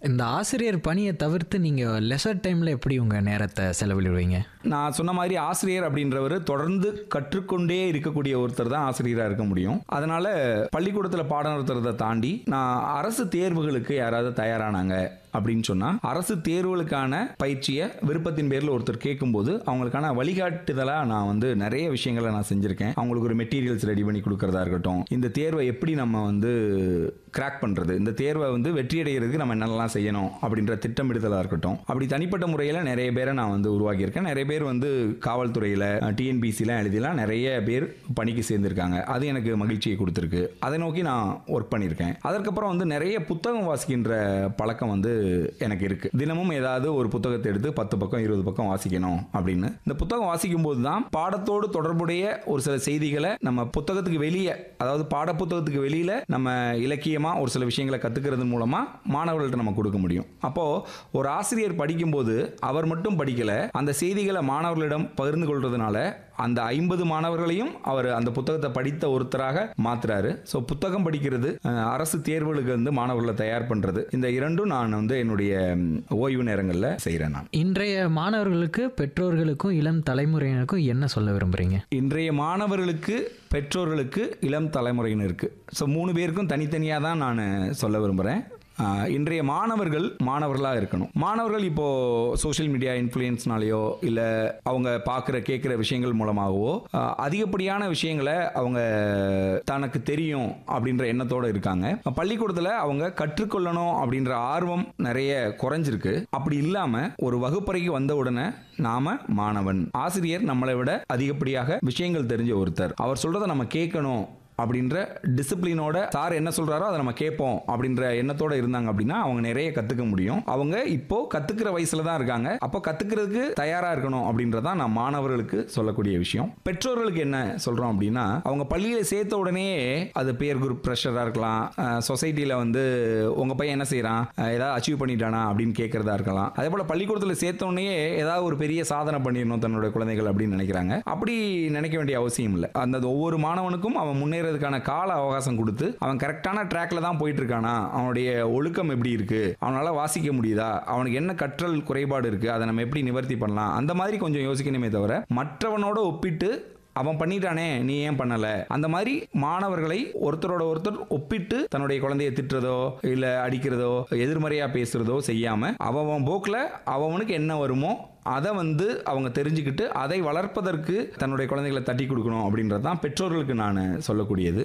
இந்த ஆசிரியர் பணியை தவிர்த்து நீங்கள் லெசர் டைமில் எப்படி உங்கள் நேரத்தை செலவிடுவீங்க நான் சொன்ன மாதிரி ஆசிரியர் அப்படின்றவர் தொடர்ந்து கற்றுக்கொண்டே இருக்கக்கூடிய ஒருத்தர் தான் ஆசிரியராக இருக்க முடியும் அதனால பள்ளிக்கூடத்தில் பாடம் நடத்துறதை தாண்டி நான் அரசு தேர்வுகளுக்கு யாராவது தயாரானாங்க அப்படின்னு சொன்னா அரசு தேர்வுகளுக்கான பயிற்சியை விருப்பத்தின் பேரில் ஒருத்தர் கேட்கும்போது அவங்களுக்கான வழிகாட்டுதலாக நான் வந்து நிறைய விஷயங்களை நான் செஞ்சிருக்கேன் அவங்களுக்கு ஒரு மெட்டீரியல்ஸ் ரெடி பண்ணி கொடுக்கறதா இருக்கட்டும் இந்த தேர்வை எப்படி நம்ம வந்து கிராக் பண்றது இந்த தேர்வை வந்து வெற்றி அடைகிறதுக்கு நம்ம என்னெல்லாம் செய்யணும் அப்படின்ற திட்டமிடுதலாக இருக்கட்டும் அப்படி தனிப்பட்ட முறையில் நிறைய பேரை நான் வந்து உருவாக்கியிருக்கேன் நிறைய பேர் வந்து காவல்துறையில் டிஎன்பிசிலாம் எழுதிலாம் நிறைய பேர் பணிக்கு சேர்ந்திருக்காங்க அது எனக்கு மகிழ்ச்சியை கொடுத்துருக்கு அதை நோக்கி நான் ஒர்க் பண்ணியிருக்கேன் அதற்கப்புறம் வந்து நிறைய புத்தகம் வாசிக்கின்ற பழக்கம் வந்து எனக்கு இருக்கு தினமும் ஏதாவது ஒரு புத்தகத்தை எடுத்து பத்து பக்கம் இருபது பக்கம் வாசிக்கணும் அப்படின்னு இந்த புத்தகம் வாசிக்கும் போது தான் பாடத்தோடு தொடர்புடைய ஒரு சில செய்திகளை நம்ம புத்தகத்துக்கு வெளியே அதாவது பாட புத்தகத்துக்கு வெளியில நம்ம இலக்கியமா ஒரு சில விஷயங்களை கத்துக்கிறது மூலமா மாணவர்கள்ட்ட நம்ம கொடுக்க முடியும் அப்போ ஒரு ஆசிரியர் படிக்கும்போது அவர் மட்டும் படிக்கல அந்த செய்திகளை மாணவர்களிடம் பகிர்ந்து கொள்றதுனால அந்த ஐம்பது மாணவர்களையும் அவர் அந்த புத்தகத்தை படித்த ஒருத்தராக மாத்துறாரு ஸோ புத்தகம் படிக்கிறது அஹ், அரசு தேர்வுகளுக்கு வந்து மாணவர்களை தயார் பண்றது இந்த இரண்டும் நான் வந்து என்னுடைய ம், ஓய்வு நேரங்களில் செய்கிறேன் நான் இன்றைய மாணவர்களுக்கு பெற்றோர்களுக்கும் இளம் தலைமுறையினருக்கும் என்ன சொல்ல விரும்புகிறீங்க இன்றைய மாணவர்களுக்கு பெற்றோர்களுக்கு இளம் தலைமுறையினருக்கு ஸோ மூணு பேருக்கும் தனித்தனியாக தான் நான் சொல்ல விரும்புகிறேன் ஆஹ், இன்றைய மாணவர்கள் மாணவர்களாக இருக்கணும் மாணவர்கள் இப்போ சோஷியல் மீடியா இன்ஃப்ளூயன்ஸ்னாலேயோ இல்லை அவங்க பார்க்குற கேட்குற விஷயங்கள் மூலமாகவோ ஆஹ், அதிகப்படியான விஷயங்களை அவங்க தனக்கு தெரியும் அப்படின்ற எண்ணத்தோடு இருக்காங்க பள்ளிக்கூடத்தில் அவங்க கற்றுக்கொள்ளணும் அப்படின்ற ஆர்வம் நிறைய குறைஞ்சிருக்கு அப்படி இல்லாமல் ஒரு வகுப்பறைக்கு வந்த உடனே நாம மாணவன் ஆசிரியர் நம்மளை விட அதிகப்படியாக விஷயங்கள் தெரிஞ்ச ஒருத்தர் அவர் சொல்றதை நம்ம கேட்கணும் அப்படின்ற டிசிப்ளினோட சார் என்ன சொல்றாரோ அதை நம்ம கேட்போம் அப்படின்ற எண்ணத்தோட இருந்தாங்க அப்படின்னா அவங்க நிறைய கத்துக்க முடியும் அவங்க இப்போ கத்துக்கிற வயசுல தான் இருக்காங்க அப்போ கத்துக்கிறதுக்கு தயாரா இருக்கணும் அப்படின்றதான் நான் மாணவர்களுக்கு சொல்லக்கூடிய விஷயம் பெற்றோர்களுக்கு என்ன சொல்றோம் அப்படின்னா அவங்க பள்ளியில சேர்த்த உடனே அது பேர் குரூப் ப்ரெஷரா இருக்கலாம் சொசைட்டில வந்து உங்க பையன் என்ன செய்யறான் அஹ் ஏதாவது அச்சீவ் பண்ணிட்டானா அப்படின்னு கேட்கறதா இருக்கலாம் அதே போல பள்ளிக்கூடத்தில் சேர்த்த உடனே ஏதாவது ஒரு பெரிய சாதனை பண்ணிடணும் தன்னோட குழந்தைகள் அப்படின்னு நினைக்கிறாங்க அப்படி நினைக்க வேண்டிய அவசியம் இல்லை அந்த ஒவ்வொரு மாணவனுக்கும் அவன் முன்னேறதுக்கான கால அவகாசம் கொடுத்து அவன் கரெக்டான ட்ராக்ல தான் போயிட்டு இருக்கானா அவனுடைய ஒழுக்கம் எப்படி இருக்கு அவனால வாசிக்க முடியுதா அவனுக்கு என்ன கற்றல் குறைபாடு இருக்கு அதை நம்ம எப்படி நிவர்த்தி பண்ணலாம் அந்த மாதிரி கொஞ்சம் யோசிக்கணுமே தவிர மற்றவனோட ஒப்பிட்டு அவன் பண்ணிட்டானே நீ ஏன் பண்ணல அந்த மாதிரி மாணவர்களை ஒருத்தரோட ஒருத்தர் ஒப்பிட்டு தன்னுடைய குழந்தைய திட்டுறதோ இல்ல அடிக்கிறதோ எதிர்மறையா பேசுறதோ செய்யாம அவன் போக்குல அவனுக்கு என்ன வருமோ அதை வந்து அவங்க தெரிஞ்சுக்கிட்டு அதை வளர்ப்பதற்கு தன்னுடைய குழந்தைகளை தட்டி கொடுக்கணும் அப்படின்றது தான் பெற்றோர்களுக்கு நான் சொல்லக்கூடியது